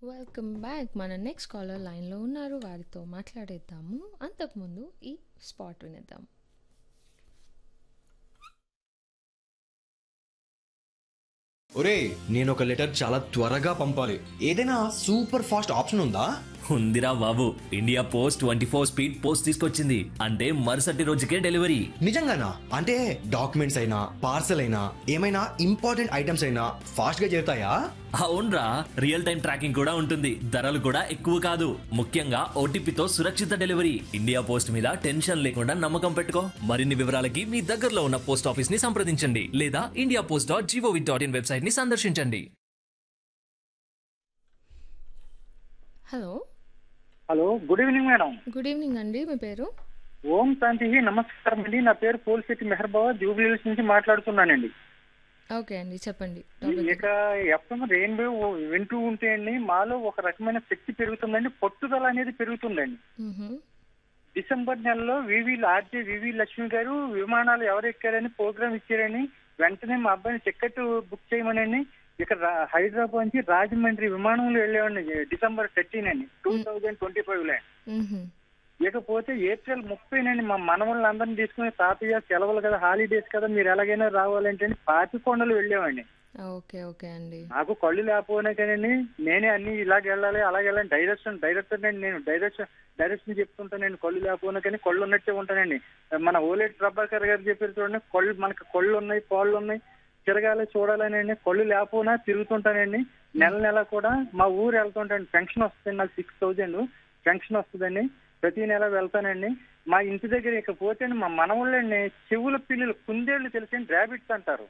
Welcome back మన next caller లైన్లో ఉన్నారు వారితో మాట్లాడేద్దాము అంతకుముందు ఈ స్పాట్ వినేద్దాం ఒరే నేను ఒక లెటర్ చాలా త్వరగా పంపాలి ఏదైనా సూపర్ ఫాస్ట్ ఆప్షన్ ఉందా ఉందిరా బాబు India post twenty four speed post తీసుకొచ్చింది అంటే మరుసటి రోజుకే డెలివరీ నిజంగానా అంటే డాక్యుమెంట్స్ అయినా పార్సల్ అయినా ఏమైనా ఇంపార్టెంట్ ఐటమ్స్ అయినా ఫాస్ట్ గా చేరుతాయా అవునరా రియల్ టైం ట్రాకింగ్ కూడా ఉంటుంది ధరలు కూడా ఎక్కువ కాదు ముఖ్యంగా ఓటీపీతో సురక్షిత డెలివరీ ఇండియా పోస్ట్ మీద టెన్షన్ లేకుండా నమ్మకం పెట్టుకో మరిన్ని వివరాలకి మీ దగ్గరలో ఉన్న పోస్ట్ ఆఫీస్ ని సంప్రదించండి లేదా India post dot gov dot in website ని సందర్శించండి hello hello good evening madam good evening అండి మీ పేరు ఓం శాంతి నమస్కారం అండి నా పేరు పోల్శెట్టి మెహర్బాబా జూబ్లీహిల్స్ నుంచి మాట్లాడుతున్నానండి ఓకే అండి చెప్పండి ఇక ఎఫ్ఎం రెయిన్బో వింటూ ఉంటే అండి మాలో ఒక రకమైన శక్తి పెరుగుతుందండి పట్టుదల అనేది పెరుగుతుందండి మ్మ్హమ్. డిసెంబర్ నెలలో వివి ఆర్జే వివి లక్ష్మి గారు విమానాలు ఎవరు ఎక్కారని ప్రోగ్రామ్ ఇచ్చారని వెంటనే మా అబ్బాయిని టికెట్ బుక్ చేయమనండి ఇక రా- హైదరాబాద్ నుంచి రాజమండ్రి విమానంలో వెళ్ళామండి డిసెంబర్ థర్టీన్ అండి టూ థౌజండ్ ట్వంటీ ఫైవ్ లో మ్మ్హమ్. ఇకపోతే ఏప్రిల్ ముప్పై నుండి మా మనవళ్ళందరినీ తీసుకుని తాతయ్య సెలవులు కదా హాలిడేస్ కదా మీరు ఎలాగైనా రావాలంటే పాపికొండలు వెళ్ళామండి ఓకే ఓకే అండి నాకు కళ్ళు లేకపోయినా కానీ నేనే అన్ని ఇలాగ వెళ్ళాలి అలాగే వెళ్ళాలి డైరెక్షన్ డైరెక్టర్ అండి నేను డైరెక్షన్ డైరెక్షన్ చెప్తుంటానండి కళ్ళు లేకపోయినా కానీ కళ్ళు ఉన్నట్టే ఉంటానండి మన ఓలేటి ప్రభాకర్ గారు చెప్పారు చూడండి కళ్ళు మనకి కళ్ళు ఉన్నాయి కాళ్ళు ఉన్నాయి తిరగాలి చూడాలని అండి కళ్ళు లేకపోయినా తిరుగుతుంటానండి నెల నెల కూడా మా ఊరు వెళ్తుంటాను పెన్షన్ వస్తుంది నాకు సిక్స్ థౌజండ్ పెన్షన్ వస్తుందండి ప్రతి నెల వెళ్తానండి మా ఇంటి దగ్గర ఇకపోతే మా మనవుళ్ళండి చెవుల పిల్లలు కుందేళ్ళు తెలిసి ర్యాబిట్స్ అంటారు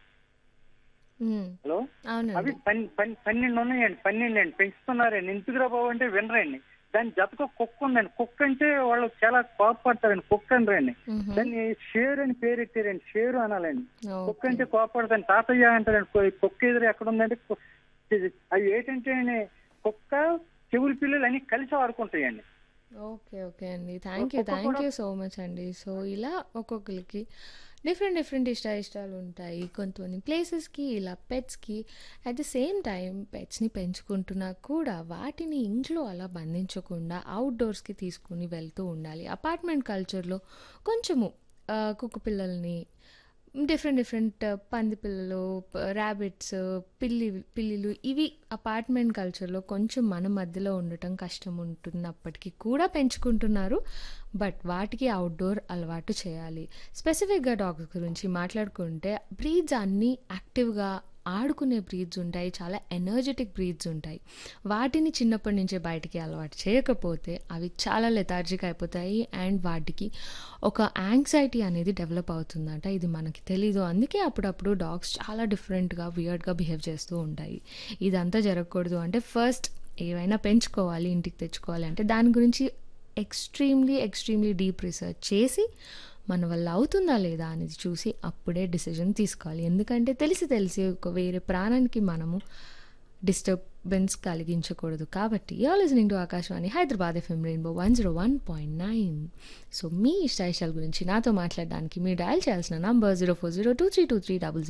మ్మ్. హలో అవి అవునండి పన్- పన్- పన్నెండు ఉన్నాయండి పన్నెండు అండి పెంచుతున్నారండి ఎందుకురా బాబు అంటే వినరండి దాని జతకు కుక్క ఉందండి కుక్క అంటే వాళ్ళు చాలా కోపపడతారండి కుక్క అనరండి మ్మ్హమ్. దాన్ని షేర్ అని పేరు ఎట్టారండి షేరు అనాలండి కుక్క ఓకే అంటే కోపడతాను తాతయ్య అంటారండి కు- కుక్క ఎదురు ఎక్కడ ఉందంటే కు- ఇది- అవి ఏంటంటే కుక్క చెవుల పిల్లలు అన్ని కలిసి ఆడుకుంటాయండి ఓకే ఓకే అండి థ్యాంక్ యూ ఒక్కొక్క థ్యాంక్ కూడా- యూ సో మచ్ అండి సో ఇలా ఒక్కొక్కరికి డిఫరెంట్ డిఫరెంట్ ఇష్ట ఇష్టాలు ఉంటాయి కొంతమంది ప్లేసెస్కి ఇలా పెట్స్కి అట్ ది సేమ్ టైం పెట్స్ని పెంచుకుంటున్నా కూడా వాటిని ఇంట్లో అలా బంధించకుండా అవుట్డోర్స్కి తీసుకుని వెళ్తూ ఉండాలి అపార్ట్మెంట్ కల్చర్లో కొంచెము ఆ, కుక్క పిల్లల్ని డిఫరెంట్ డిఫరెంట్ పంది పిల్లలు ర్యాబిట్స్ పిల్లి పిల్లిలు ఇవి అపార్ట్మెంట్ కల్చర్లో కొంచెం మన మధ్యలో ఉండటం కష్టం ఉంటున్నప్పటికీ కూడా పెంచుకుంటున్నారు బట్ వాటికి అవుట్డోర్ అలవాటు చేయాలి స్పెసిఫిక్గా డాగ్స్ గురించి మాట్లాడుకుంటే బ్రీడ్స్ అన్నీ యాక్టివ్గా ఆడుకునే బ్రీడ్స్ ఉంటాయి చాలా ఎనర్జెటిక్ బ్రీడ్స్ ఉంటాయి వాటిని చిన్నప్పటి నుంచే బయటికి అలవాటు చేయకపోతే అవి చాలా లెథార్జిక్ అయిపోతాయి అండ్ వాటికి ఒక యాంగ్జైటీ అనేది డెవలప్ అవుతుందంట ఇది మనకి తెలీదు అందుకే అప్పుడప్పుడు డాగ్స్ చాలా డిఫరెంట్గా వియర్డ్గా బిహేవ్ చేస్తూ ఉంటాయి ఇదంతా జరగకూడదు అంటే ఫస్ట్ ఏవైనా పెంచుకోవాలి ఇంటికి తెచ్చుకోవాలి అంటే దాని గురించి ఎక్స్ట్రీమ్లీ ఎక్స్ట్రీమ్లీ డీప్ రీసెర్చ్ చేసి మన వల్ల అవుతుందా లేదా అనేది చూసి అప్పుడే డిసిజన్ తీసుకోవాలి ఎందుకంటే తెలిసి తెలిసి ఒక వేరే ప్రాణానికి మనము డిస్టర్బెన్స్ కలిగించకూడదు కాబట్టి you listening to Akashvani Hyderabad FM Rainbow one zero one point nine so మీ ఇష్ట ఇష్టాల గురించి నాతో మాట్లాడడానికి మీరు డయల్ చేయాల్సిన number zero four zero two three two three double